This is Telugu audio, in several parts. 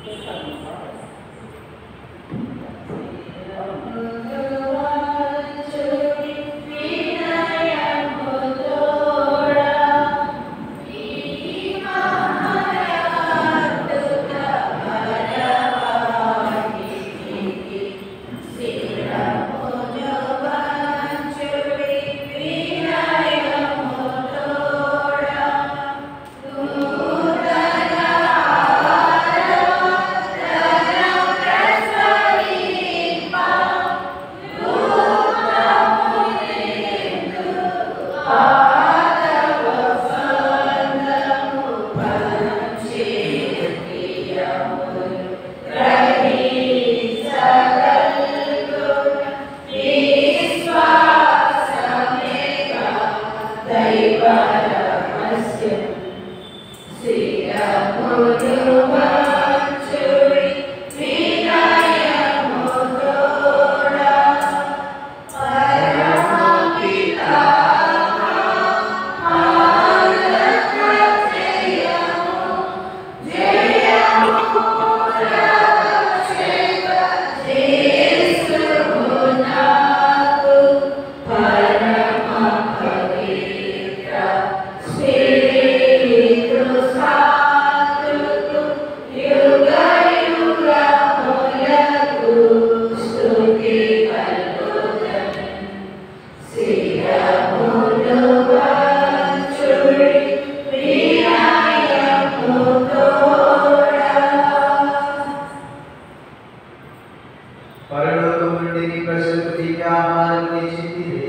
పరలోకము నుండి నీ ప్రజలకు దివ్య ఆహారం ఇచ్చింది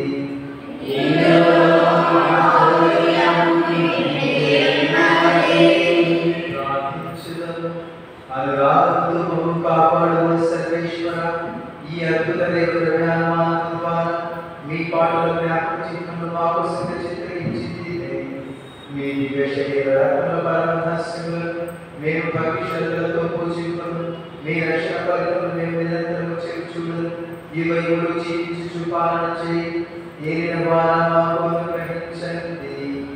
ప్రార్థించుదాము. అనురాగంతో మమ్ము కాపాడు సర్వేశ్వర ఈ అద్భుత దేవద్రవ్యాలమానం ద్వారా మీ పాటల జ్ఞాపక చిహ్నములు మా కోసం చిత్రించింది మీ దివ్య శరీర రక్తముల పరమహస్యములను మేము భవిష్యత్తులతో పూజింపము మీ రక్షణ ఫలితములు మేము నిరంతరం చెప్పుచుడు ఇవైపులు జీవించు పాలన చేయి ఏలిన ద్వారా మాకు అనుగ్రహించండి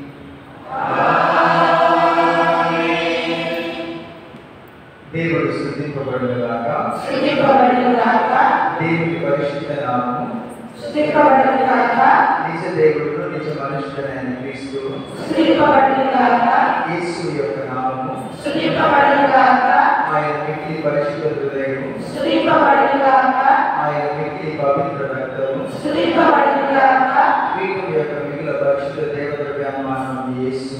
దేవుడు స్థుతింపబడుగాక దేవుని పరిశుద్ధ నామము నిజ దేవుడు నిజ మనుషుడైన క్రీస్తు యేసు యొక్క నామము ఆయన మిక్కిలి పరిశుద్ధ హృదయము ఆయన మిక్కిలి పవిత్ర రక్తము పీఠం యొక్క మిగిలిన పరిశుద్ధ దేవద్రవ్యామానం యేసు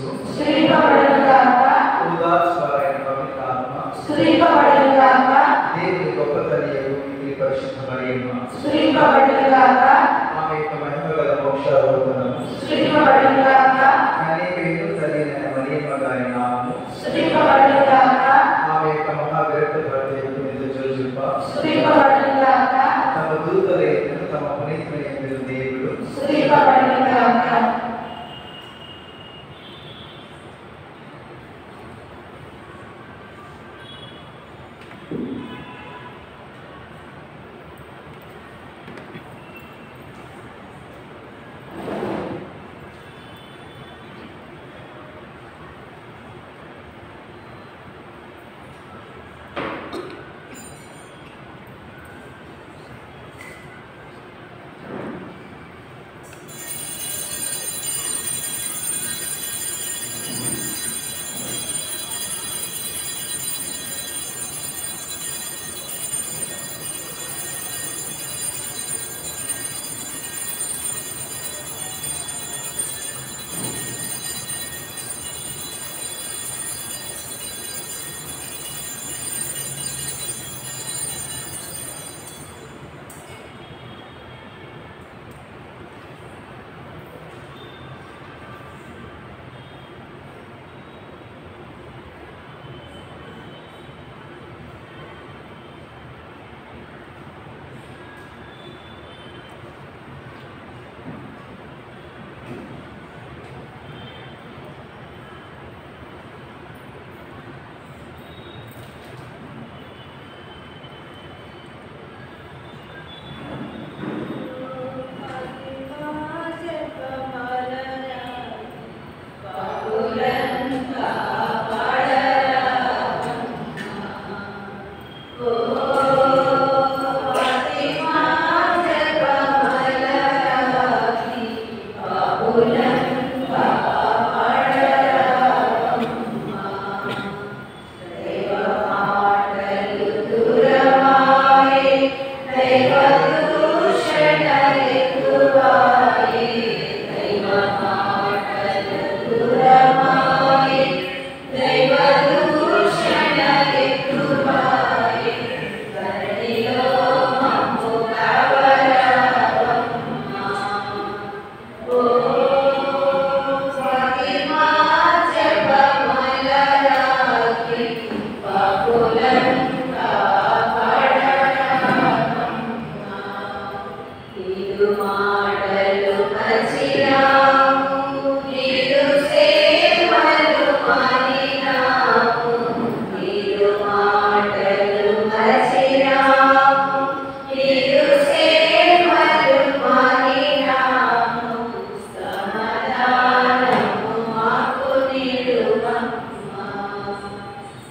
ఉదాస్వరైన పవిత్ర ఆత్మ దేవుని గొప్ప తల్లి మిక్కిలి పరిశుద్ధ మరియమ్మ ఆమె యొక్క మహిమ గల మోక్షారోహణము అనేక ఎన్నో తల్లిన మరియమ్మ గారి నామము ఆమె యొక్క మహావిరక్త భర్త యొక్క మీద జోజుప్ప తమ దూతల ఎత్తును తమ పునీతుల ఎత్తును దేవుడు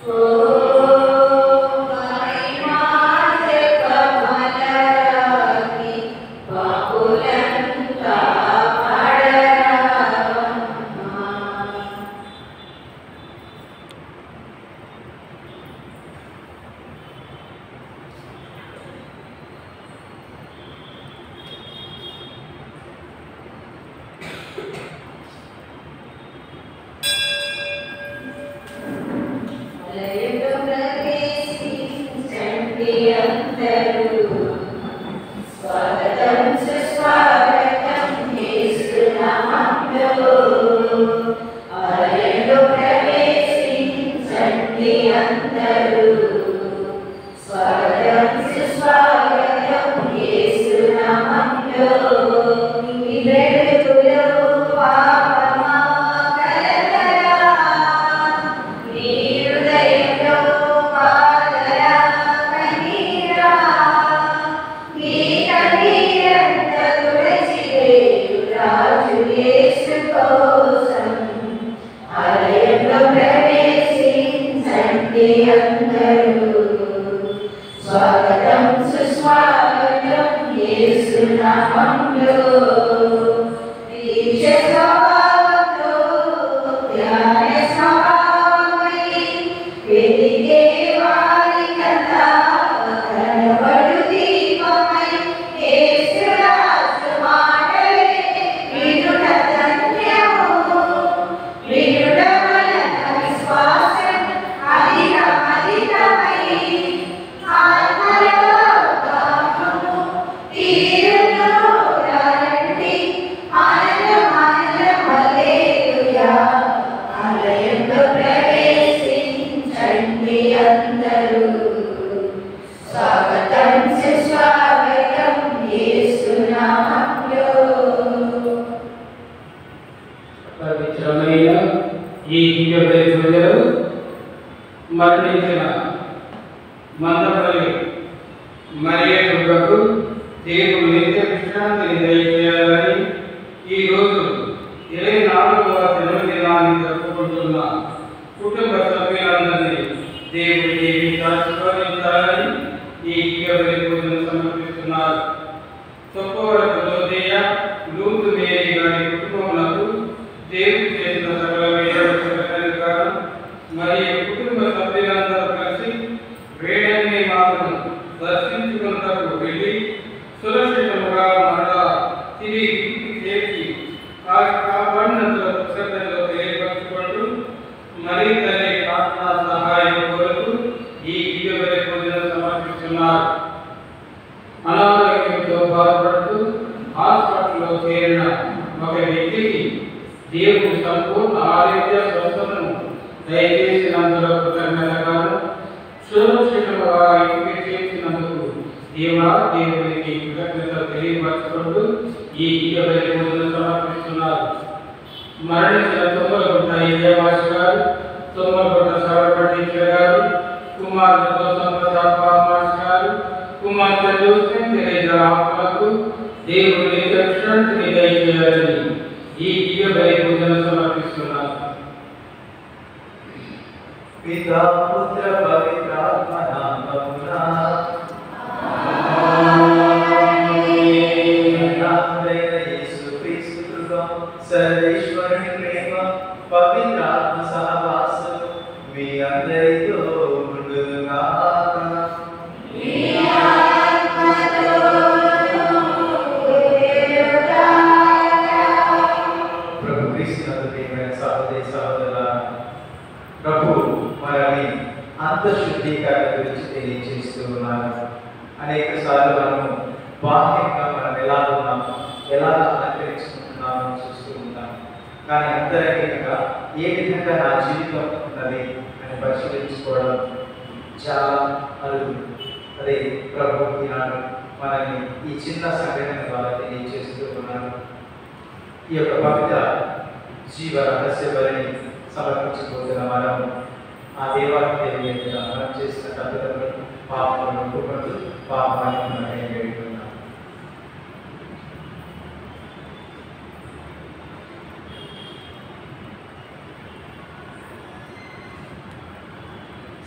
స్వాగతం సుస్వాగతం యేసునామంలో ఆలయంలో ప్రవేశించండి అందరూ స్వాగతం సుస్వాగతం యేసునామంలో ఈ వెలుగులో పాపమా కలగరా నీ హృదయంలో పాలరా కన్నీరా నీ కన్నీరంత తులసివేయు రాజు యేసు కోసం ఆలయంలో ప్రవేశించండి అందరూ స్వాగతం సుస్వాగతం యేసు నామంలో దీక్ష స్వభావంలో ధ్యాన స్వభావమై వెలిగే వారి కథ కనబడు దీపమై యేసురాజు మాటలే వినుట ధన్యము వినుట వలన విశ్వాసం అధిక అధికమై ఆత్మలో దాహము తీరును రండి ఆనందం ఆనందం హల్లెలూయా ఆలయంలో ప్రవేశించండి అందరూ స్వాగతం సుస్వాగతం యేసునామంలో పవిత్రమైన ఈ దివ్య ప్రజలు మరణించిన మందపల్లి మరియ దుర్గకు దేవుడు నిత్య విశ్రాంతిని దయచేయాలని ఈ రోజు ఇరవై నాలుగవ జన్మదినాన్ని జరుపుకుంటున్న కుటుంబ సభ్యులందరినీ దేవుడి దీవించాలని ఈ దివ్య పూజను సమర్పిస్తున్నారు తొప్పవరపు లోదేయ లూతు మేరీ గారి కుటుంబములకు దేవుడు చేసిన సకలమైన కారణం మరియు కుటుంబ సభ్యులందరూ కలిసి వేడన్ని మాత్రం దర్శించుకున్నకు వెళ్ళి సురక్షితముగా మరలా తిరిగి ఇంటికి చేర్చి ఆ కాపాడినందుల కృతజ్ఞతలు తెలియపరచుకుంటూ మరి తల్లి ప్రార్థనా సహాయం కొరకు ఈ దివ్య పూజను సమర్పిస్తున్నారు అనారోగ్యంతో బాధపడుతూ హాస్పిటల్లో చేరిన ఒక వ్యక్తికి దేవుడు సంపూర్ణ ఆరోగ్య స్వస్థతను దయచేసినందులో కృతజ్ఞతగాను సురక్షితంగా ఇంటికి చేసినందుకు దేవా దేవునికి కృతజ్ఞత తెలియపరచుకుంటూ ఈ ఇరవై రోజులు సమర్పిస్తున్నారు మరణించిన తుమ్మలగుట్ట విజయవాస గారు తుమ్మలగుట్ట సవరపటీశ్వర గారు కుమార్తె గౌతమ్ ప్రసాద్ పామాస్ గారు కుమార్తె జోసెఫ్ తెరేజా ఆత్మలకు దేవుని విశ్రాంతిని దయచేయాలని ఈ దివ్య బలి పూజను సమర్పిస్తున్నారు పితా పుత్ర పవిత్రాత్మ నామమునా నాథుడైన యేసుక్రీస్తు కృప, సర్వేశ్వరుని ప్రేమ పవిత్రాత్మ సహవాసం మీ అందరితో ఉండుగాక ప్రభు క్రీస్తునందు ప్రియమైన సహోదరి సహోదరుల ప్రభు మనల్ని అంతఃశుద్ధీకరణ గురించి తెలియజేస్తూ ఉన్నారు అనేక సార్లు మనము బాహ్యంగా మనం ఎలా ఉన్నాము ఎలా అలంకరించుకుంటున్నామో చూస్తూ ఉంటాం కానీ అంతరంగికంగా ఏ విధంగా నా జీవితం ఉన్నది అని పరిశీలించుకోవడం చాలా అరుదు అదే ప్రభు ఈనాడు మనల్ని ఈ చిన్న సంఘటన ద్వారా తెలియజేస్తూ ఉన్నారు ఈ యొక్క పవిత్ర జీవ రహస్య బలిని సమర్పించబోతున్న మనం ఆ దేవాన్ని తెలియజేసిన మనం చేసిన తప్పులను పాపలను ఒప్పుకుంటూ పాపాన్ని మనం వేడుకున్నాం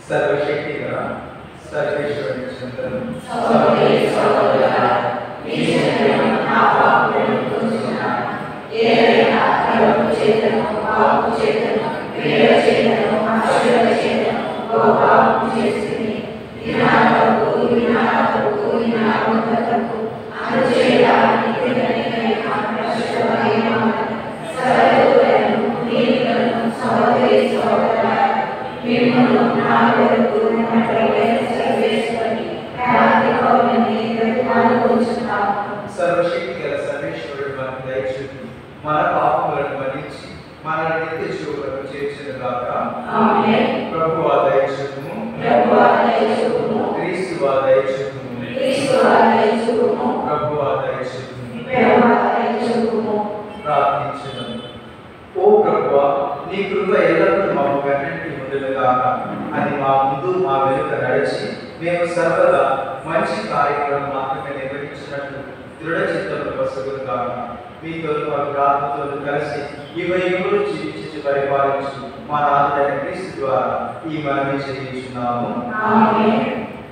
సర్వశక్తి గల సర్వేశ్వరుని చింతన సహోదరి సహోదరులారా, మీ శరీరం నా పాపములను కొంచున్నాను. ఏదైనా కలుపు చేతను, పాపము చేతను, క్రియల చేతను, అక్షరాల చేతను, ఓ పాపము చేసితిని. వినాలకు, వినాలకు, వినాలకు, అనుచేత నిత్యమైన పరిశుద్ధమైన సర్వోదయము, నీతిలను, సహోదరి సహోదరులారా, మిమ్మల్ని నా కొరకు ఉన్నట్లయితే సర్వేశ్వరుని రాత్రి పౌర్ణమి ప్రతిమాను ఉంచుతాము. సర్వశక్తి గల సర్వేశ్వరుడు మనకు దయచూపి మన పాపములను మన్నించి మన నిత్య జీవులకు చేర్చిన గాక ఆమేన్. ప్రభు ఆ దయచూపుము ప్రభువా దయచూపుము. క్రీస్తు ఆ దయచూపుము క్రీస్తువా దయచూపుము. ప్రభు ఆ దయచూపుము ప్రభువా దయచూపుము. ప్రార్థించడం ఓ ప్రభువా నీ కృప ఎల్లప్పుడూ మాకు వెన్నంటి ఉండును గాక అని మా ముందు మా వెనుక నడిచి మేము సర్వదా మంచి కార్యక్రమం మాత్రమే నిర్వహించినట్లు దృఢ చిత్తంలో వసగులు కాక మీతో మా ప్రార్థనతో కలిసి యుగ యుగులు జీవించి పరిపాలించు మా నాథుడైన క్రీస్తు ద్వారా ఈ మనవి చేయించున్నాము ఆమేన్.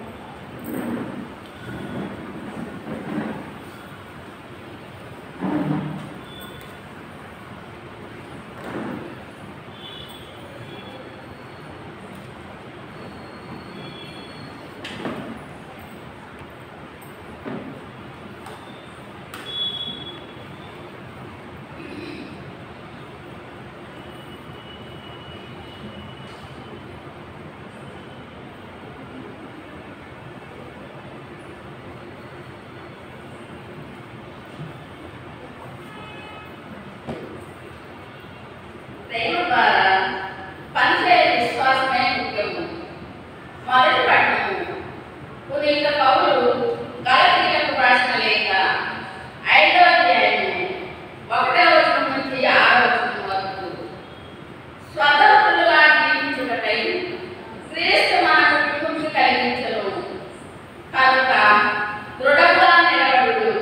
ప్రేమ ద్వారా పనిచేయ విశ్వాసమే ముఖ్యము మొదటి పట్టణము పునీత పౌరులు గలతీలకు రాసిన లేఖ ఐదవ అధ్యాయము ఒకటవ వచనం నుంచి ఆరవ వచనం వరకు స్వతంత్రులుగా జీవించుటకై క్రీస్తు మనకు విముక్తి కలిగించను కనుక దృఢంగా నిలబడు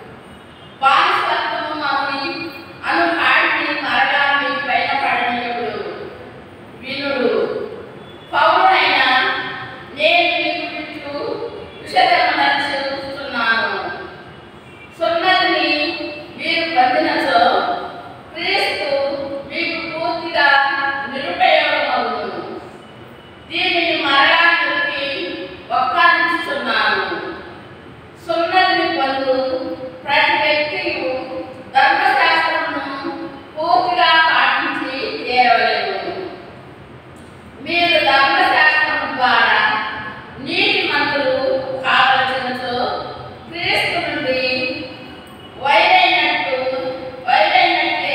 వారసత్వము మమ్మల్ని అను కాడిని మరలా మీ పైన పడనియకుడు వినుడు పౌరుడైన నేను మీకు విట్టు విషదమనర్చుతున్నాను సున్నతిని మీరు పొందినచో క్రీస్తు మీకు పూర్తిగా నిరుపయోగమవును దీనిని మరలా నిలిపి ఒక్కానిస్తున్నాను సున్నతిని పొందు ప్రతి వ్యక్తియు ధర్మశాస్త్రమును పూర్తిగా పాటించి తీరవలెను మీరు ధర్మశాస్త్రము ద్వారా నీతి మంతులు కావలసినచో క్రీస్తు నుండి వైరైనట్టు వైరైనట్లే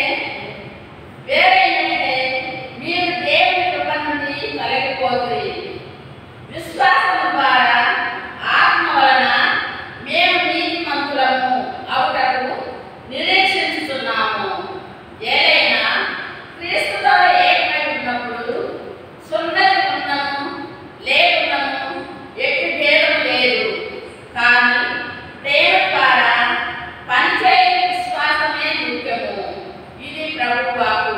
వేరైనట్లే మీరు దేవుని కృప నుండి తొలగిపోతుంది విశ్వాసము ద్వారా ఆత్మ వలన మేము నీతిమంతులము అవుటకు నిరీక్షించుతున్నాము ఏదైనా క్రీస్తుతో ఏకమై ఉన్నప్పుడు సున్నతి ఉన్నము లేకున్నము ఎట్టి భేదము లేదు కానీ ప్రేమ ద్వారా పనిచేయ విశ్వాసమే ముఖ్యము ఇది ప్రభు వాకు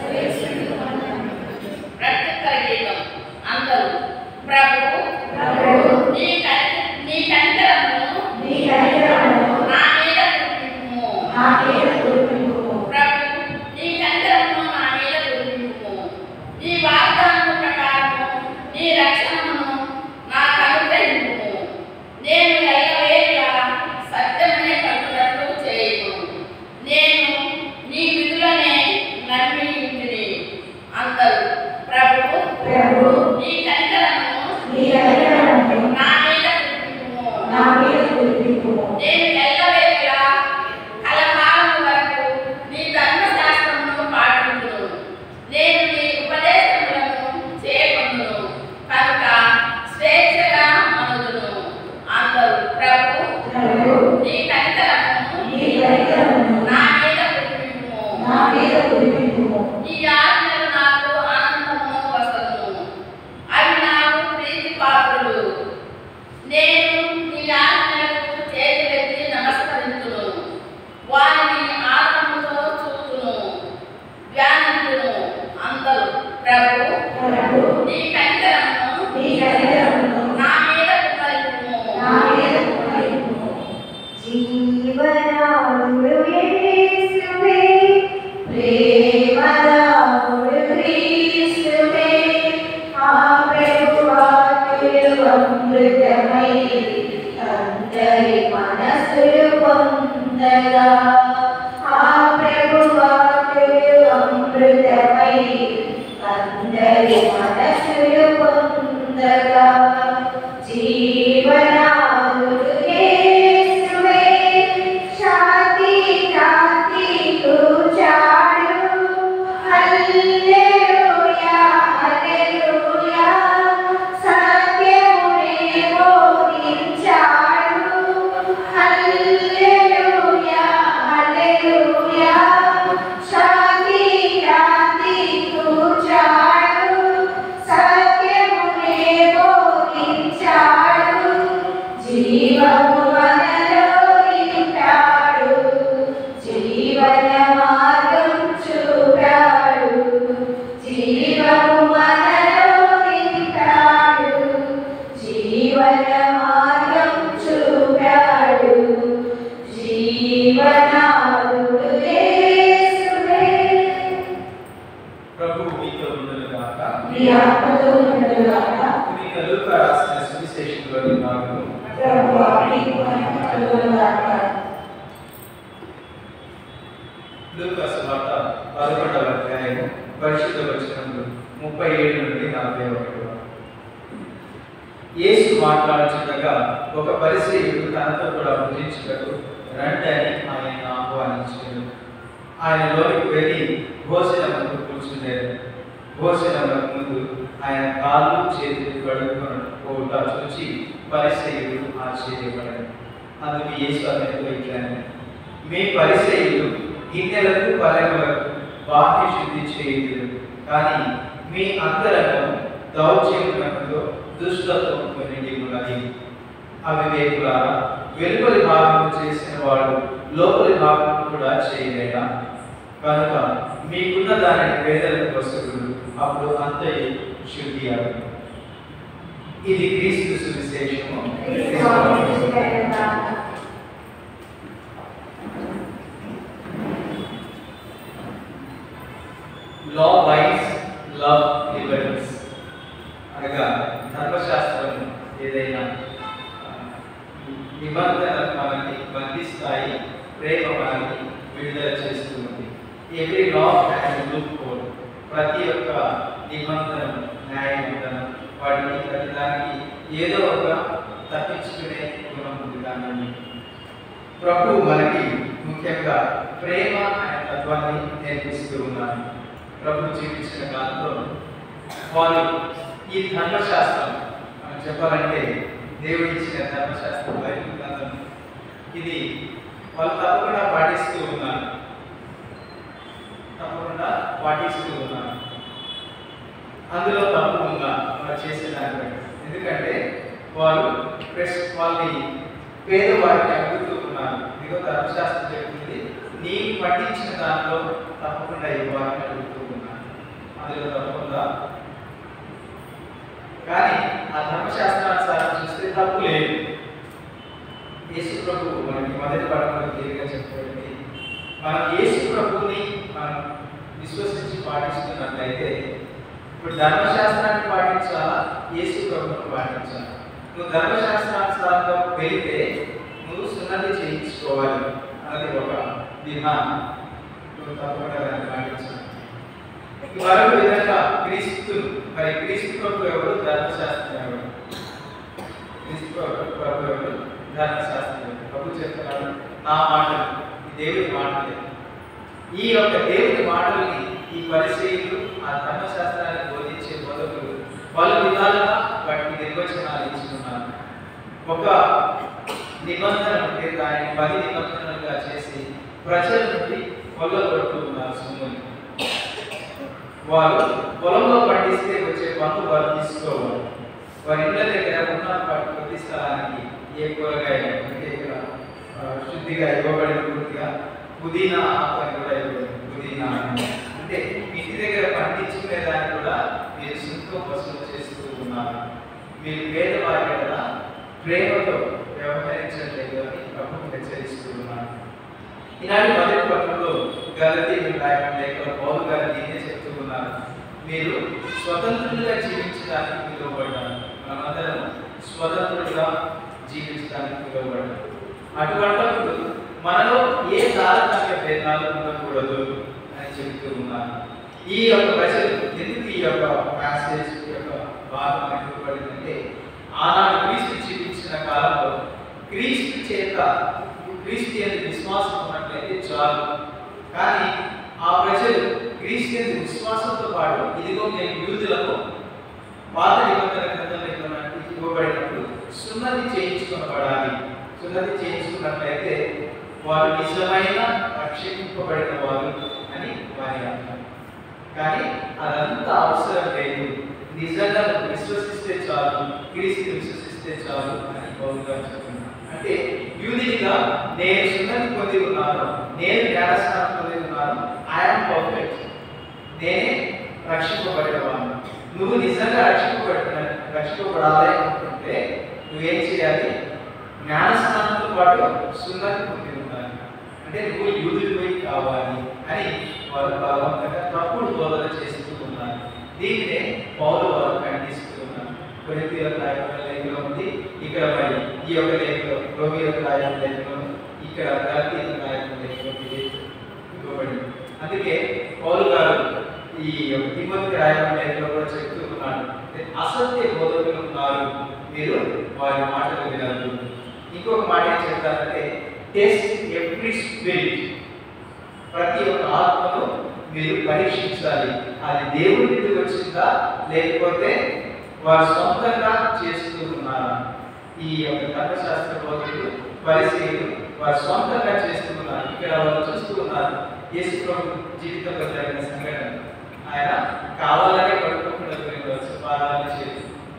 ప్రత్యుత్తర గీతం అందరూ ప్రభు ప్రభు, నీ కని నీ కనికరమును నీ కనికరమును నా మీద కురిపించుము. నా మీద కురిపింపుము. ప్రభు నీ కనికరమును నా మీద కురిపించుము. నీ వాగ్దానము ప్రకారము నీ రక్షణను నాకు అనుగ్రహింపుము. నేను ఎల్లవేళలా సత్యమనే పలుకున్నట్లు చేయుము. నేను నీ విధులనే నమ్మి ఉంటిని. అందరూ ప్రభు ప్రభు, నీ కనికరమును నీ అమృతమై అందరి మనసులు పొందగా ఆ ప్రభు వాక్యులు అమృతమై అందరి మనసులు పొందగా జీవనాదుడు యేసువే శాంతి శాంతి కూచాడు హల్లెలూయా హల్లెలూయా సత్యమునే బోధించాడు హల్లెలూయా హల్లెలూయా శాంతి శాంతి కూచాడు సత్యమునే బోధించాడు జీవము మనలో నింపాడు జీవన మార్గం చూపాడు జీవము మనలో నింపాడు జీవన మార్గం చూపాడు జీవనాదుడు యేసువే ప్రభు మీతో ఉండును గాక మీ ఆత్మతో ఉండుగాక పునీత లూకా రాసిన సువిశేషంలోని భాగము ప్రభువా మీకు మహిమ కలుగునుగాక లూకా సువార్త పదకొండవ అధ్యాయం పరిశుద్ధ వచనములు ముప్పై ఏడు నుండి నలభై ఒకటి వరకు. యేసు మాట్లాడుచుండగా ఒక పరిచయుడు తనతో కూడా భుజించుటకు రండని ఆయన ఆహ్వానించాడు ఆయన లోనికి వెళ్ళి భోజనముకు కూర్చుండేది భోజనములకు ముందు ఆయన కాళ్ళు చేతులు కడుక్కొని పోవుట చూచి పరిచయుడు ఆశ్చర్యపడాడు అందుకు యేసు అతనితో ఇట్లానే మీ పరిచయులు గిన్నెలకు పలకలకు బాహ్య శుద్ధి చేయుదురు కానీ మీ అంతరంగం దౌర్జన్యంతో దుష్టత్వంతో నిండి ఉన్నది అవివేకులారా వెలుపలి భాగం చేసిన వాడు లోపలి భాగం కూడా చేయలేదా కనుక మీకున్న దానిని పేదలకు వసతులు అప్పుడు అంతయు శుద్ధి అగును. ఇది క్రీస్తు సువిశేషము లా వైస్ లవ్ లిబరల్స్ అనగా ధర్మశాస్త్రం ఏదైనా ఆ, నిబంధనలు మనల్ని బంధిస్తాయి ప్రేమ మనల్ని విడుదల చేస్తూ ఉంది every law has loophole ప్రతి ఒక్క నిబంధన న్యాయబంధన వాటికి ప్రతి దానికి ఏదో ఒక తప్పించుకునే గుణం ఉంది దాన్ని ప్రభు మనకి ముఖ్యంగా ప్రేమ అనే తత్వాన్ని నేర్పిస్తూ ఉన్నారు ప్రభు జీవించిన కాలంలో వారు ఈ ధర్మశాస్త్రం మనం చెప్పాలంటే దేవుడు ఇచ్చిన ధర్మశాస్త్రం బైబిల్ గ్రంథం ఇది వాళ్ళు తప్పకుండా పాటిస్తూ ఉన్నారు తప్పకుండా పాటిస్తూ ఉన్నారు అందులో తప్పు ఉందా వారు చేసే దాన్ని బట్టి ఎందుకంటే వారు ప్రెస్ వాళ్ళని పేదవారికి అడుగుతూ ఉన్నారు ఇదిగో ధర్మశాస్త్రం చెప్తుంది నీ పట్టించిన దాంట్లో తప్పకుండా ఇవ్వాలని అడుగుతూ ఉన్నారు అందులో తప్పకుండా కానీ ఆ ధర్మశాస్త్రానుసారం చూస్తే తప్పు లేదు యేసు ప్రభు మనకి మొదటి పడమలో క్లియర్గా చెప్పబడింది మనం యేసు ప్రభుని మనం విశ్వసించి పాటిస్తున్నట్లయితే ఇప్పుడు ధర్మశాస్త్రాన్ని పాటించాలా యేసు ప్రభుని పాటించాలా నువ్వు ధర్మశాస్త్రానుసారంగా వెళితే నువ్వు సున్నతి చేయించుకోవాలి అన్నది ఒక విధానం నువ్వు తప్పకుండా దాన్ని పాటించాలి మరొక విధంగా క్రీస్తు మరి క్రీస్తు ప్రభు ఎవరు ధర్మశాస్త్రం ఎవరు క్రీస్తు ప్రభు ప్రభు ఎవరు ధర్మశాస్త్రం ఎవరు ప్రభు చెప్తున్నాడు నా మాటలు ఈ దేవుడి మాటలే ఈ యొక్క దేవుడి మాటల్ని ఈ పరిశీలు ఆ ధర్మశాస్త్రాన్ని బోధించే బోధకులు వాళ్ళ విధాలుగా వాటికి నిర్వచనాలు ఇచ్చుకున్నారు ఒక నిబంధన ఉంటే దాన్ని పది నిబంధనలుగా చేసి ప్రజల నుండి కొల్లగొడుతూ ఉన్నారు సొమ్ముని వారు పొలంలో పండిస్తే వచ్చే పన్ను వారు తీసుకోవాలి వారి ఇళ్ళ దగ్గర ఉన్న వాటి ప్రతి స్థలానికి ఏ కూరగాయ అంటే ఇక్కడ ఆ, శుద్ధిగా ఇవ్వబడిన పూర్తిగా పుదీనా ఆకు అని కూడా ఇవ్వబడింది పుదీనా అని. అంటే ఇంటి దగ్గర పండించుకునే దాన్ని కూడా మీరు సుంకం వసూలు చేస్తూ ఉన్నారు మీరు పేదవారి కదా ప్రేమతో వ్యవహరించట్లేదు అని ప్రభుత్వం హెచ్చరిస్తూ ఉన్నారు ఈనాటి మొదటి పత్రంలో గలతీ రాయడం లేక పౌరు గారు దీన్నే చెప్తూ ఉన్నారు మీరు స్వతంత్రులుగా జీవించడానికి పిలువబడ్డారు మనమందరం స్వతంత్రుడిగా జీవించడానికి పిలువబడ్డాడు అటువంటిప్పుడు మనలో ఏ తారతమ్య భేదాలు ఉండకూడదు అని చెబుతూ ఉన్నారు ఈ యొక్క ప్రజలు ఎందుకు ఈ యొక్క ప్యాసేజ్ యొక్క భాగం ఇవ్వబడిందంటే ఆనాడు క్రీస్తు జీవించిన కాలంలో క్రీస్తు చేత క్రీస్తు యొక్క విశ్వాసం ఉన్నట్లయితే చాలు కానీ ఆ ప్రజలు క్రీస్తు యొక్క విశ్వాసంతో పాటు ఇదిగో నేను యూదులకు పాత నిబంధన గ్రంథంలో ఇవ్వబడిన- ఇవ్వబడినప్పుడు సున్నతి చేయించుకొనబడాలి సున్నతి చేయించుకున్నట్లయితే వారు నిజమైన రక్షింపబడిన వారు అని వారి అర్థం కానీ అదంతా అవసరం లేదు నిజంగా నువ్వు విశ్వసిస్తే చాలు క్రీస్తు విశ్వసిస్తే చాలు అని పౌలు గారు చెప్తున్నారు అంటే యూనిట్గా నేను సున్నతి పొంది ఉన్నాను నేను జ్ఞానస్నానం పొంది ఉన్నాను ఐఎమ్ పర్ఫెక్ట్ నేనే రక్షింపబడిన వాడిని నువ్వు నిజంగా రక్షింపబడిన రక్షింపబడాలి అనుకుంటే నువ్వేం చేయాలి జ్ఞానస్నానంతో పాటు సున్నతి పొంది ఉండాలి అంటే నువ్వు యూదుడిపై కావాలి అని వారు బలవంతంగా తప్పుడు బోధన చేస్తూ ఉన్నారు దీన్నే పౌరు వారు ఖండిస్తూ ఉన్నారు కొరింథీ యొక్క రాయబడిన లేఖలో ఉంది ఇక్కడ మరి ఈ యొక్క లేఖలో రోమి యొక్క రాయబడిన లేఖలో ఉంది. ఇక్కడ గలతీ యొక్క రాయబడిన లేఖలో ఇది ఇవ్వబడింది అందుకే పౌలు గారు ఈ యొక్క తిమ్మతికి రాయబడిన లేఖలో కూడా చెప్తూ ఉన్నాడు అంటే అసత్య బోధకులు ఉన్నారు మీరు వారి మాటలు వినద్దు ఇంకొక మాట ఏం చెప్తారంటే టెస్ట్ ఎవ్రీ స్పిరిట్ ప్రతి ఒక్క ఆత్మను మీరు పరీక్షించాలి అది దేవుడి నుండి వచ్చిందా లేకపోతే వారు సొంతంగా చేస్తూ ఉన్నారా ఈ యొక్క తత్వశాస్త్ర బోధకులు పరిశీలు వారు సొంతంగా చేస్తూ ఉన్నారు ఇక్కడ వారు చూస్తూ ఉన్నారు యేసు ప్రభు జీవితంలో జరిగిన సంఘటన ఆయన కావాలనే కడుక్కోకుండా వెళ్ళవచ్చు పాదాలు చేసి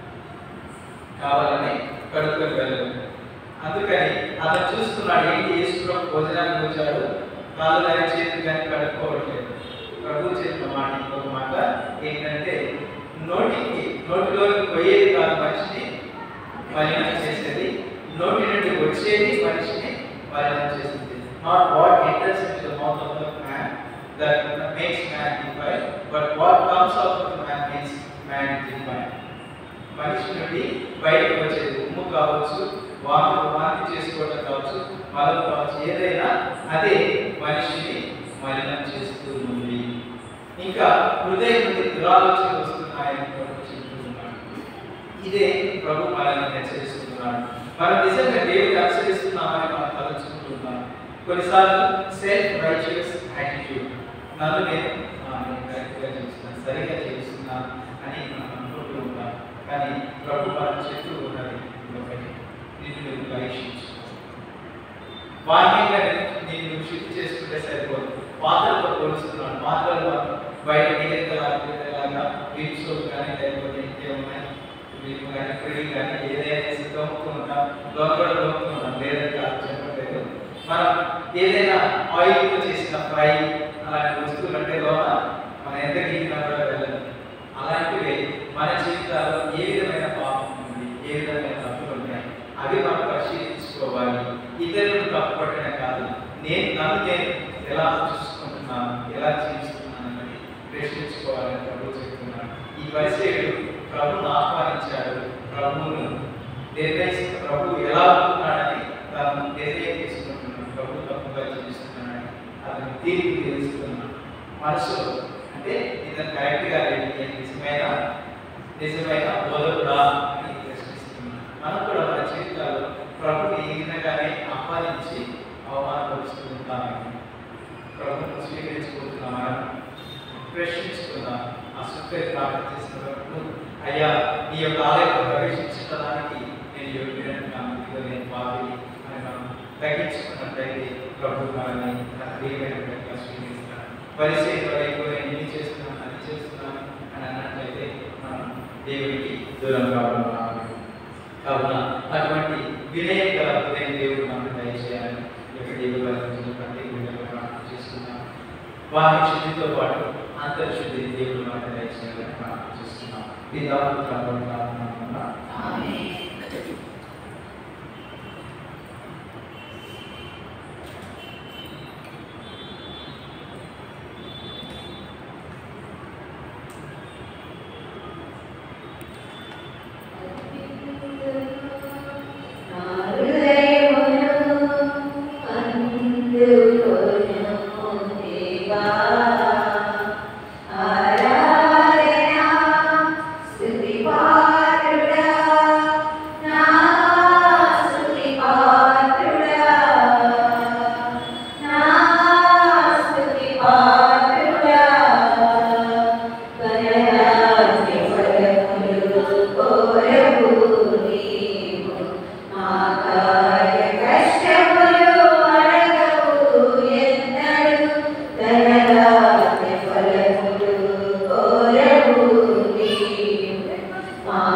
కావాలని కడుక్కొని వెళ్ళదు అందుకని అతను చూస్తున్నాడు ఏంటి యేసు ప్రభు భోజనానికి వచ్చాడు కాళ్ళు కానీ చేతులు కానీ కడుక్కోవట్లేదు ప్రభు చెప్పిన మాట ఇంకొక మాట ఏంటంటే నోటికి నోటిలోకి పోయేది కాదు మనిషిని మలినం చేసేది నోటి నుండి వచ్చేది మనిషిని మలినం చేస్తుంది not what enters in the mouth of the man that makes man define but what comes out of the man makes man define మనిషి నుండి బయటకు వచ్చేది ఉమ్ము కావచ్చు వాంతి వాంతి చేసుకోవడం కావచ్చు మలం కావచ్చు ఏదైనా అదే మనిషిని మలినం చేస్తూ ఉంది ఇంకా హృదయం నుండి దురాలోచనలు వస్తున్నాయని ప్రభు చెప్తూ ఉన్నాడు ఇదే ప్రభు మనల్ని హెచ్చరిస్తున్నాడు మనం నిజంగా దేవుని అనుసరిస్తున్నామని మనం తలుచుకుంటున్నాం కొన్నిసార్లు సెల్ఫ్ రైచియస్ యాటిట్యూడ్ నన్ను నేను ఆ, నేను కరెక్ట్గా చేస్తున్నాను సరిగా చేస్తున్నాను అని మనం అనుకుంటూ ఉంటాం కానీ ప్రభు మనం చెప్తూ ఉన్నది ఒకటి నిన్ను నువ్వు పరీక్షించు బాహ్యంగా నేను నువ్వు శుద్ధి చేసుకుంటే సరిపోదు పాత్రలతో పోలుస్తున్నాను పాత్రలు బయట నీరెత్తలాగా వీపు సోపు కానీ లేకపోతే ఇంకేమున్నాయి వీపు కానీ పిడి కానీ ఏదైనా చేసి తోముతూ ఉంటాం లోపల తోముతూ ఉంటాం లేదని కాదు చెప్పట్లేదు మనం ఏదైనా ఆయిల్తో చేసిన ఫ్రై అలాంటి వస్తువులు అంటే లోన మనం ఎంత గీకినా కూడా వెళ్ళదు అలాంటివి మన జీవితాల్లో ఏ విధమైన పాపం ఉంది ఏ విధమైన తప్పులు ఉన్నాయి అవి మనం పరిశీలించుకోవాలి ఇతరులను తప్పు పట్టడం కాదు నేను నన్ను నేను ఎలా చూసుకుంటున్నాను ఎలా జీవిస్తున్నాను అని ప్రశ్నించుకోవాలని ప్రభు చెప్తున్నాను ఈ పరిచయుడు ప్రభుని ఆహ్వానించాడు ప్రభువును నిర్ణయిస్తూ ప్రభు ఎలా ఉంటున్నాడని తాను నిర్ణయం తీసుకుంటున్నాడు ప్రభు తప్పుగా జీవిస్తున్నాడని అతను తీర్పు తెలుస్తున్నాడు మనసులో అంటే ఇతను కరెక్ట్గా లేదు ఈయన నిజమైన నిజమైన బోధకుడా అని ప్రశ్నిస్తున్నాడు మనం కూడా మన జీవితాల్లో ప్రభుని ఈ విధంగానే ఆహ్వానించి అవమానపరుస్తూ ఉంటామని ప్రభుత్వం స్వీకరించుకుంటున్నామా ప్రశ్నించుకుందాం ఆ సుఖరి ప్రార్థన చేసినప్పుడు అయ్యా నీ యొక్క ఆలయంలో ప్రవేశించడానికి నేను యోగ్యుడని నా మధ్యలో నేను పాపి అని మనం తగ్గించుకున్నట్లయితే ప్రభు మనల్ని తన ప్రియమైన బిడ్డగా స్వీకరిస్తాడు పరిచయం ఎక్కువ నేను ఇది చేస్తున్నాను అది చేస్తున్నాను అని అన్నట్లయితే మనం దేవుడికి దూరంగా ఉన్నాము కావున అటువంటి వినయం గల హృదయం దేవుడు మనకు దయచేయాలని ఈ యొక్క దేవుడు వారి ప్రతి బిడ్డగా ప్రార్థన చేస్తున్నాం వారి శుద్ధితో పాటు అంతర్శుద్ధి దేవుడు మనకు దయచేయాలని ప్రార్థన చేస్తున్నాం ఇది Thank you.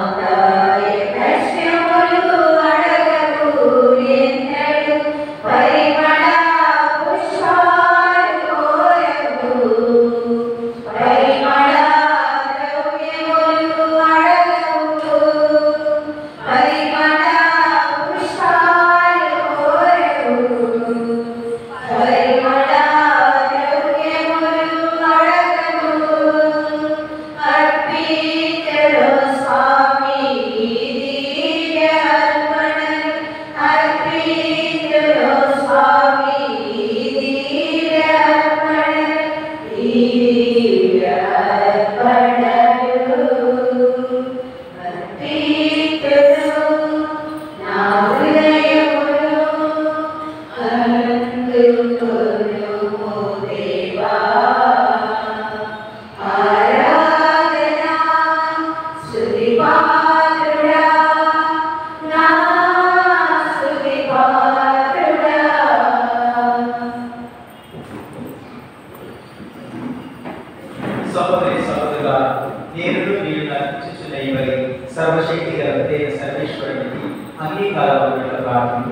సహోదరి సహోదరుల నేను నీవు నటించుచున్న ఇవరి సర్వశక్తి గల దేవ సర్వేశ్వరునికి అంగీకారం ప్రార్థన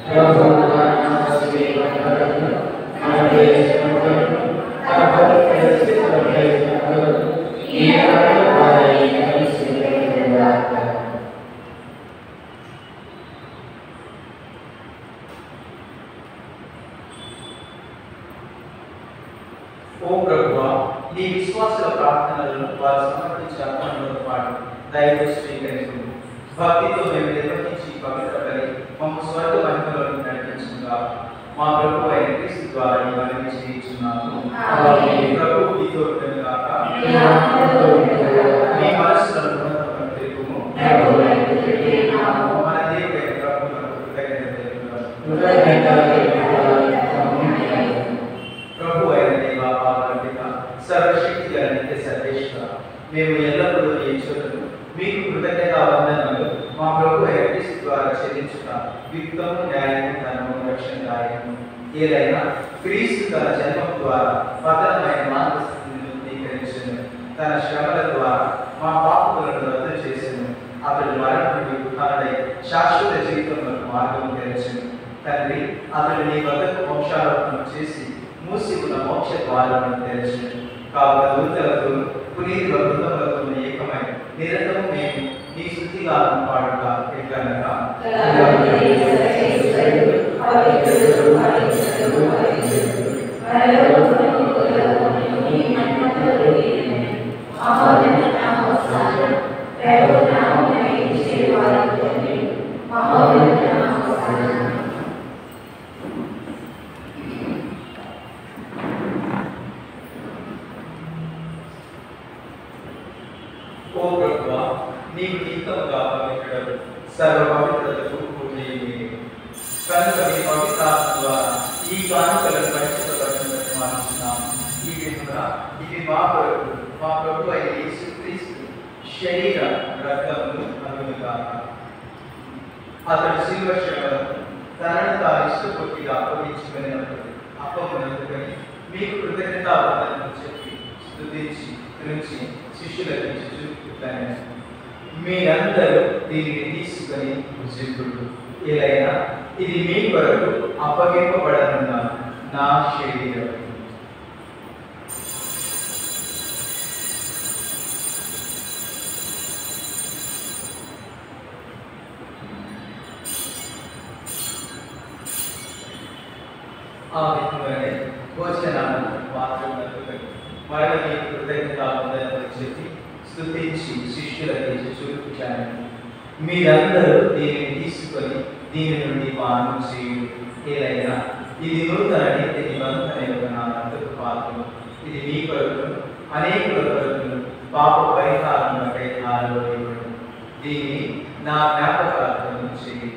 ఓ ప్రభువా నీ విశ్వాసుల ప్రార్థనలను వారు సమర్పించే అర్పణలతో పాటు దయతో స్వీకరించు భక్తితో మేము నిర్వహించి పవిత్ర బలి మమ్మ స్వర్గ మహిమలను నడిపించుగా మా ప్రభు అయిన క్రీస్తు ద్వారా ఈ మనవి చేయించున్నాము ఆమేన్. ప్రభు మీతో గాక మీ ఆత్మతో ఉండుగాక. మీ మనసులను ఉన్నతమైన తెలుపుము ప్రభు వైపు తిరిగినాము. మన దేవుడైన ప్రభువునకు కృతజ్ఞత తెలుపుదాం. ప్రభు అయిన దేవ పాపండిక సర్వశక్తి గల నిత్య సర్వేశ్వర మేము ఎల్లప్పుడూ ఈ చోటును మీకు కృతజ్ఞత వందనములు మా ప్రభు అయిన క్రీస్తు ద్వారా చెల్లించుట యుక్తము న్యాయము ధనము రక్షణదాయకము ఏదైనా క్రీస్తు తన జన్మం ద్వారా పతనమైన మానవ స్థితిని స్వీకరించను తన శ్రమల ద్వారా మా పాపములను రద్దు చేసెను అతడు మరణం నుండి కారణై శాశ్వత జీవితంలో మార్గం తెరచను తండ్రి అతడు నీ వద్దకు మోక్షారోపణం చేసి మూసి ఉన్న మోక్ష ద్వారాలను తెరచను కావున దూతలతో పునీతుల బృందములతో ఏకమై నిరంతరం మేము నీ శుద్ధిగా పాడుగా ఎట్లనగా ఓ ప్రభువా నీవు నిత్యముగా పవిత్రుడు సర్వ పవిత్రతకు పూజేయుడి కనుక నీ పవిత్రాత్మ ద్వారా ఈ కానుకలను పరిశుద్ధపరచుటకు మారుస్తున్నాము ఈ విధంగా ఇది మా కొరకు మా ప్రభు అయిన యేసుక్రీస్తు శరీర రక్తములు అనుగాక అతడు శిల్వ శ్రమలను తనను తాను ఇష్టపూర్తిగా అప్పగించుకునేటప్పుడు అప్పమునందుకని మీకు కృతజ్ఞతావందనలు చెప్పి స్తుతించి త్రుంచి శిష్యులకు ఇచ్చి చూపుతాను మీరందరూ దీనిని తీసుకొని భుజింపుడు ఏలైనా ఇది మీ కొరకు అప్పగింపబడనున్న నా శరీరం ఆ విధంగానే భోజనాలను మాత్రమే మరణ మీ కృతజ్ఞత వందనములు చెప్పి స్తుతించి శిష్యులకి చూపించాను మీరందరూ దీనిని తీసుకొని దీని నుండి పానం చేయుడు ఏదైనా ఇది నూతన నిత్య నిబంధన యొక్క నా రక్తపు పాత్రలు ఇది మీ కొరకు అనేకుల కొరకు పాప పరిహారములకై ఆరోగ్యపడు దీన్ని నా జ్ఞాపకార్థం చేయండి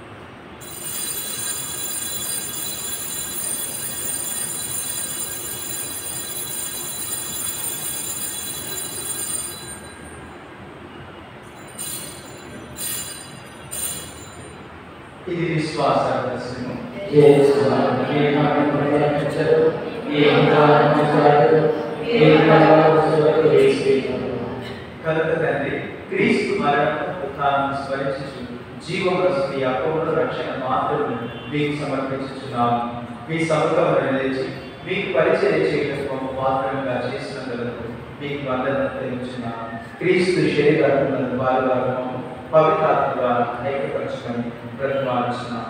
ఇది విశ్వాస రహస్యము కనుక తండ్రి క్రీస్తు మరణం ఉత్థానం స్మరించు జీవమస్తు ఈ అపూర్ణ రక్షణ మాత్రమే మీకు సమర్పించుచున్నాము మీ సముఖం నిలిచి మీకు పరిచయం చేయడం ఒక పాత్రగా చేసినందుకు మీకు వందనం తెలుచున్నాము క్రీస్తు శరీరాత్మలను పాల్గొనము పవిత్రాత్మ ద్వారా ఐక్యపరచుకొని బ్రతిమాలుచున్నాము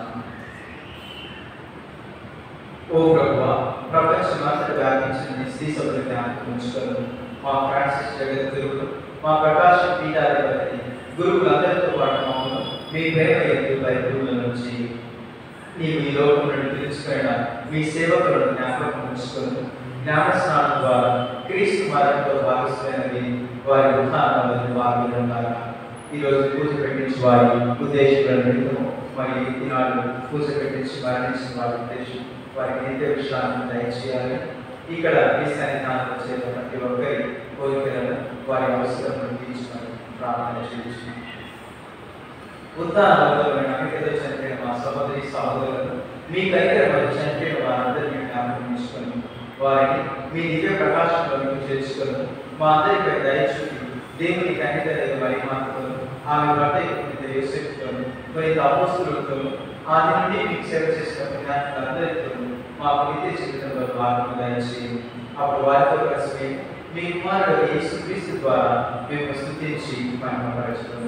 ఓ ప్రభువా ప్రపంచమంతట వ్యాపించిన నీ శ్రీ సభ్యుల జ్ఞాపకం ఉంచుకొని మా ఫ్రాన్సిస్ జగద్గురువులు మా ప్రకాశ పీఠాధిపతి గురువులందరితో పాటు మమ్మల్ని మీ ప్రేమ ఎత్తు బైబుల నుంచి నీవు ఈ లోకం నుండి పిలుచుకున్న మీ సేవకులను జ్ఞాపకం ఉంచుకొని జ్ఞాన స్నానం ద్వారా క్రీస్తు మరణంతో భాగస్వైనవి వారి ఉత్థానాలను భాగంగా ఉన్నారు ఈరోజు పూజ పెట్టించి వారి ఉద్దేశాలను నిమిత్తము మరి ఈనాడు పూజ పెట్టించి మరణించిన వారి ఉద్దేశం వారికి నిత్య విశ్రాంతి దయచేయాలి ఇక్కడ ఈ సన్నిధానం వచ్చే ప్రతి ఒక్కరి కోరికలను వారి అవసరాలను తీర్చుకొని ప్రార్థన చేయించుకున్నాం ఉత్తానంలో నమ్మికతో చనిపోయిన మా సహోదరి సహోదరులను మీ కైకరమైన చనిపోయిన వారందరినీ జ్ఞాపకం ఉంచుకొని వారిని మీ దివ్య ప్రకాశంలోకి చేర్చుకొని మా అందరిపై దయచూపి దేవుని కన్నికరైన మరి మాటతో ఆమె భర్త యొక్క యోసేపుతో మరి అపోస్తులతో ఆది నుండి మీకు సేవ చేసిన విద్యార్థులందరితో మా నిత్య జీవితంలో భాగం దయచేయండి అప్పుడు వారితో కలిసి మీ కుమారుడు యేసుక్రీస్తు ద్వారా మేము స్థుతించి మహిమపరచుతున్నాం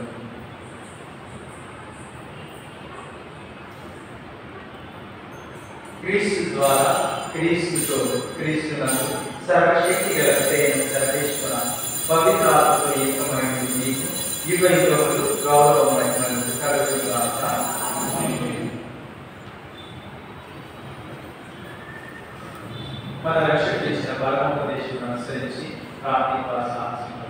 క్రీస్తు ద్వారా క్రీస్తుతో క్రీస్తునందు సర్వశక్తి గల ప్రేమ సర్వేశ్వర పవిత్ర ఆత్మతో ఏకమైన మీకు యుగ యుగములు గౌరవ మహిమలు కలుగుగాక మన రక్షణ చేసిన పరమోపదేశం అనుసరించి ప్రార్థిక సాహసంలో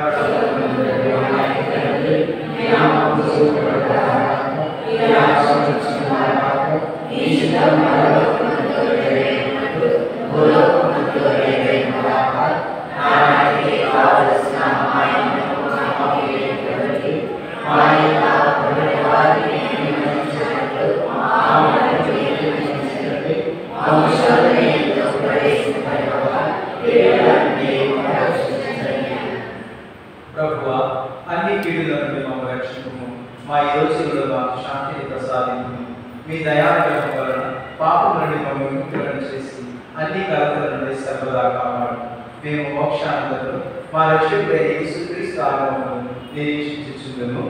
ప్రభువా అన్ని కీడుల నుండి మమ్మల్ని రక్షించుము మా ఈ రోజుల్లో మాకు శాంతిని ప్రసాదించు మీ దయాగ్రహం వలన పాపం నుండి మమ్మల్ని ముక్తులను చేసి అన్ని కలతల నుండి సర్వదా కాపాడు మేము మోక్షానందరూ మా రక్షకుడైన యేసుక్రీస్తు ఆగమను నిరీక్షించుచుందుము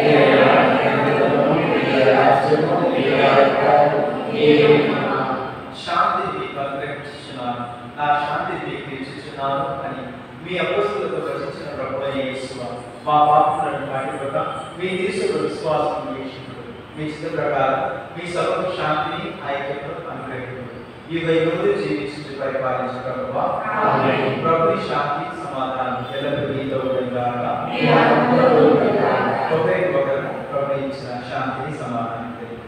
శాంతి మీకు అనుగ్రహించుచున్నాను నా శాంతి మీకు ఇచ్చుచున్నాను అని మీ అపస్తులతో రచించిన ప్రభు యేసువ మా పాపములను పాటిపక మీ తీసుకున్న విశ్వాసం వీక్షించుడు మీ చిత్త ప్రకారం మీ సభకు శాంతిని ఐక్యతను అనుగ్రహించు ఈ వైపు జీవించి పరిపాలించు ప్రభువా ఆమేన్. ప్రభుని శాంతి సమాధానం ఎల్లప్పుడూ మీతో ఉండగాక ఒకరికి ఒకరు ప్రభు ఇచ్చిన శాంతిని సమాధానం తెలియదు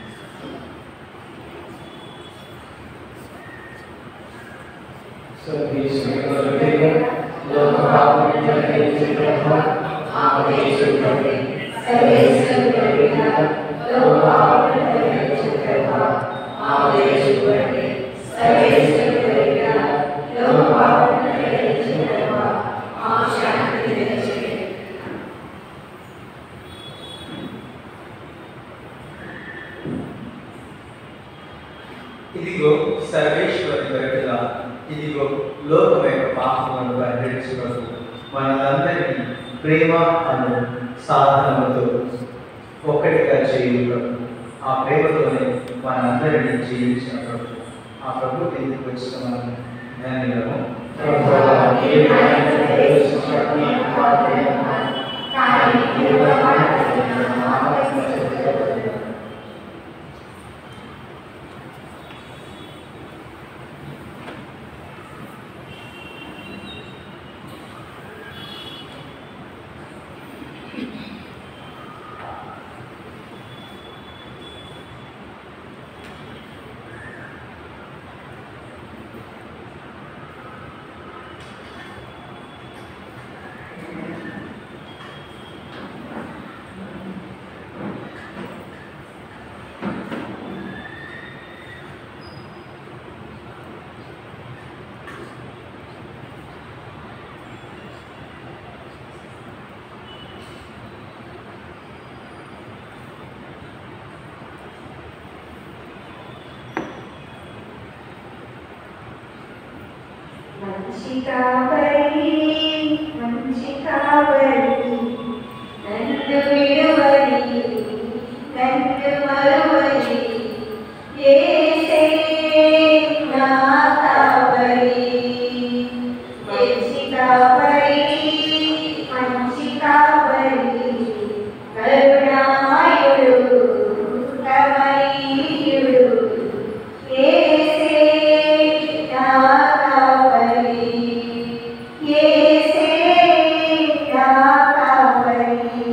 ఇదిగో సర్వేశ్వరి గరిటల ఇదిగో లోకం యొక్క పాపములను పరిహరించుటకు మనందరినీ ప్రేమ అను సాధనలతో ఒక్కటిగా చేయుటకు ఆ ప్రేమతోనే మనందరినీ జీవించిన ప్రభు ఆ ప్రభు ఎందుకు వచ్చిన మనం జ్ఞానిలము మంచి కాపరి మంచి కాపరి నన్ను విడువని నన్ను మరువని యేసే నా కాపరి మంచి కాపరి మంచి కాపరి కరుణామయుడు కమనీయుడు యేసే నా కాపరి యేసే నా కాపరి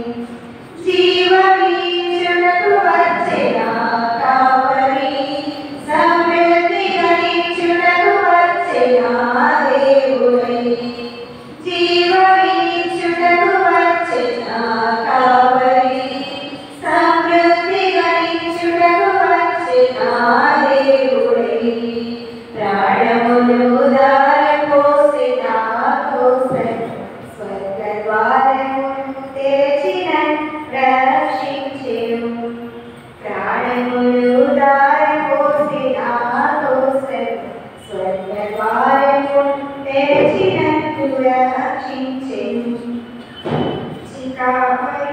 జీవనీచునకు వచ్చెన కాపరి సమృద్ధి గణించునకు వచ్చెన దేవుడై జీవనీచునకు వచ్చెన కాపరి సమృద్ధి గణించునకు వచ్చెన దేవుడై ప్రాణములు దారపోసిన కోసం స్వర్గద్వారము తెరిచిన రక్షించెను ప్రాణములు దారపోసిన కోసం స్వర్గద్వారము తెరిచినట్టు రక్షించెను చికాపై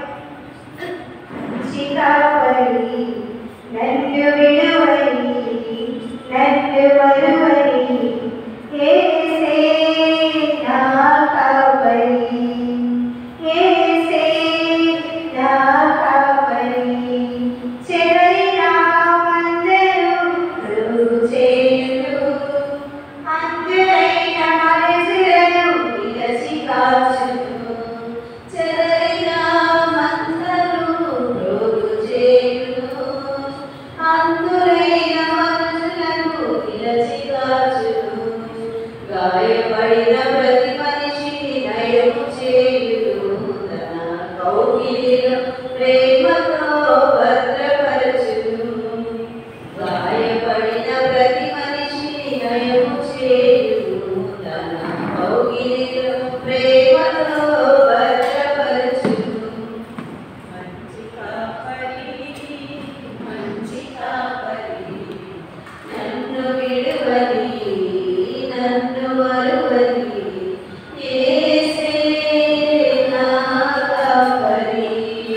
చికాపరి నన్ను విడువని నన్ను మరువని ఏసే నా కాపరి ఏసే నా కాపరి చెదరిన మందరు ప్రభు చేయుడు అందులైన మనసులను విరచి కాచును చెదరిన మందరు ప్రభు చేయుడు అందులైన మనసులను విరచి కాచును గాయపడిన ప్రతి మనిషిని నయము చేయుడు తన కౌగిలిలో ప్రేమతో భద్రపరచును గాయపడిన ప్రతి మనిషిని నయము చేయుడు తన కౌగిలిలో ప్రేమతో భద్రపరచును మంచి కాపరి మంచి కాపరి నన్ను విడువని నన్ను మరువని యేసే నా కాపరి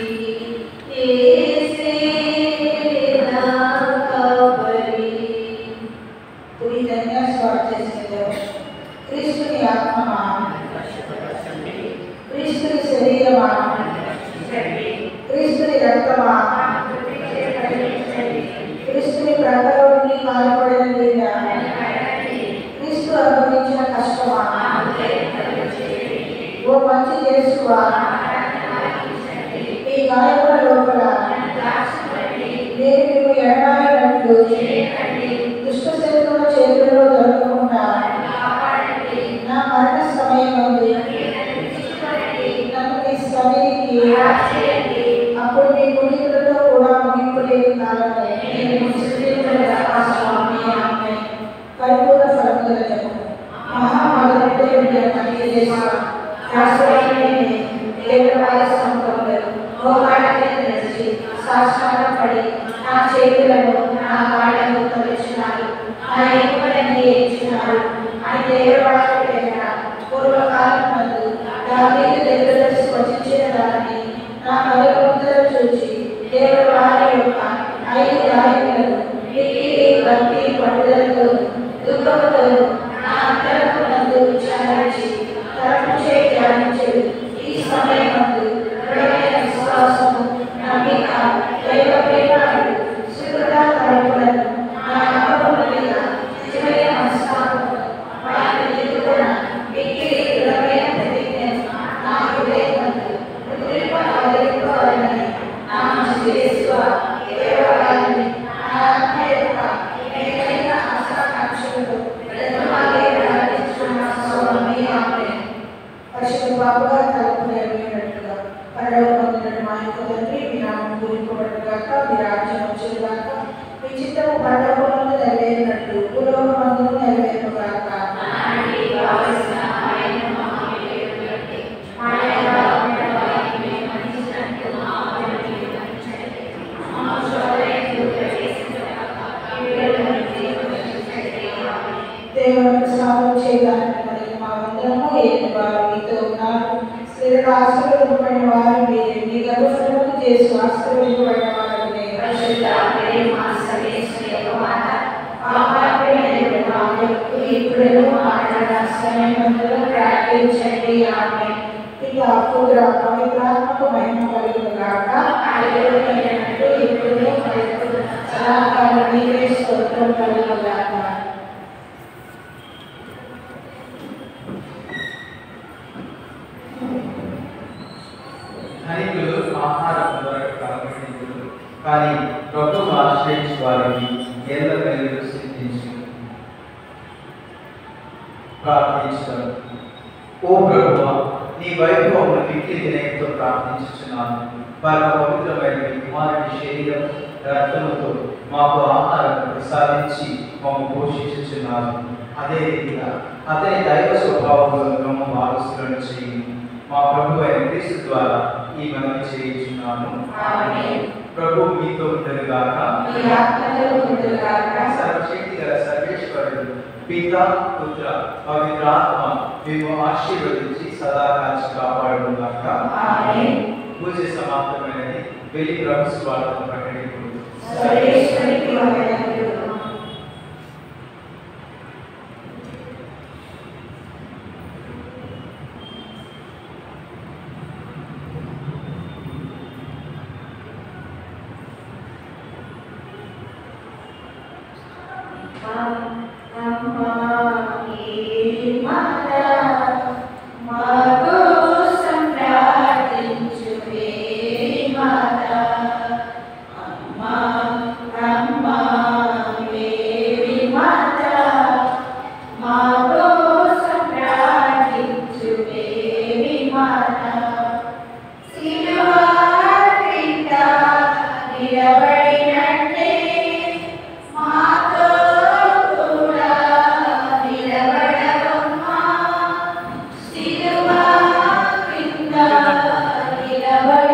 యేసే నా కాపరి పురితంగా స్వార్థ చేసేదాం క్రీస్తుని ఆత్మమా క్రీస్తుని శరీరమా క్రీస్తుని రక్తమా క్రీస్తుని ప్రకలో నుండి కాయపడిన నీడ క్రీస్తు అనుభవించిన కష్టమా ఓ మంచి చేసువా ఈ గాయపడ లోపల నేను మీకు ఎడబాయినట్లు దుష్ట శత్రువుల చేతుల్లో దొరకకుండా నా మరణ సమయం ఉంది నన్ను మీ సన్నిధికి అప్పుడు మీ కుడికులతో కూడా ముగింపు లేని కాలమే నేను మీ స్థుతించిన స్వామి ఆమె పరిపూర్ణ ఫలముల జపం మహామగరుడే పని చేసిన శాస్త్రాన్ని దేవుడి సముఖంలో మోకాళ్ళని నిలిచి సాష్టాంగపడి నా చేతులను నా కాళ్ళను తొలచినారు నా ఎముకలన్నీ ఏడ్చినారు అని దేవుడు పూర్వకాలం నందు దావీదు దగ్గర స్వచించిన దాన్ని నా కళ్ళ ముందర చూసి దేవుడు వారి యొక్క ఐదు గాయకులను మిక్కిలి భక్తి పట్టుదలతో దుఃఖంతో నా అంతరకు నందు విచారించి తరపు చేయి ధ్యానించడు ఈ సమయం నందు దృఢమైన విశ్వాసము నమ్మిక దైవ ప్రేమలు సుకృత తరపులను నా నమ్మకం మీద నిజమైన మనస్తాపమును వారిని ఎదుర్కొన్న మిక్కిలి దృఢమైన ప్రతిజ్ఞను నా హృదయం నందు ముద్రింప ఆదరింపవాలని నా మనసు యేసువ దేవగారిని నా ఆత్మ యొక్క ఏదైనా ఆశాకాంక్షలతో ప్రథమాగే ప్రార్థించుకున్న స్వామి ఆమె పరిశుద్ధ బాబుగా తలుపు నెరవేరినట్లుగా పరలోక పొందిన మా యొక్క తండ్రి మీ నామం పూరింపబడుగాక మీ రాజ్యం వచ్చేగాక మీ చిత్తము పరలోకమందు నెరవేరినట్లు భూలోకమందు నెరవేరుగాక దేవుని సాధన చేయడానికి మరియు మా యేసు ఆశీర్వదించబడిన వారిని పరిశుద్ధ ప్రేమ సర్వేశ్వరి యొక్క మాట ఆహారమైన మాకు ఇప్పుడు మాట్లాడ సమయంలో ప్రార్థించండి ఆమె ఇక పుత్ర పవిత్రాత్మకు మహిమ కలుగును గాక ఆలోచనట్టు ఇప్పుడు మరియు సదాకాలం నీకే స్తోత్రం కలుగును గాక ధనికులు ఆహారం దొరక కలపడించులు కానీ ప్రభువు ఆశ్రయించు వారికి ఎల్ల వెలుగు సిద్ధించు ప్రార్థించడం ఓ ప్రభువా నీ వైభవమును మిక్కి వినయంతో ప్రార్థించుచున్నాను పరమ పవిత్రమైన మీ కుమారుడి శరీరం రక్తముతో మాకు ఆహారం ప్రసాదించి మమ్మ పోషించుచున్నారు అదే రీతిగా అతని దైవ స్వభావంలో మమ్మ వారసులను చేయండి మా ప్రభు అయిన క్రీస్తు ద్వారా ఈ మనవి చేయించున్నాను ఆమేన్. ప్రభు మీతో ఉండరు గాక మీ ఆత్మలో ఉండును గాక సర్వశక్తి గల సర్వేశ్వరుడు పిత పుత్ర పవిత్రాత్మ మేము ఆశీర్వదించి సదా కాచి కాపాడు గాక ఆమేన్. పూజ సమాప్తమైనది వెళ్ళి ప్రభు స్వార్థం ప్రకటింపు సర్వేశ్వరికి వందనములు ఆమేన్.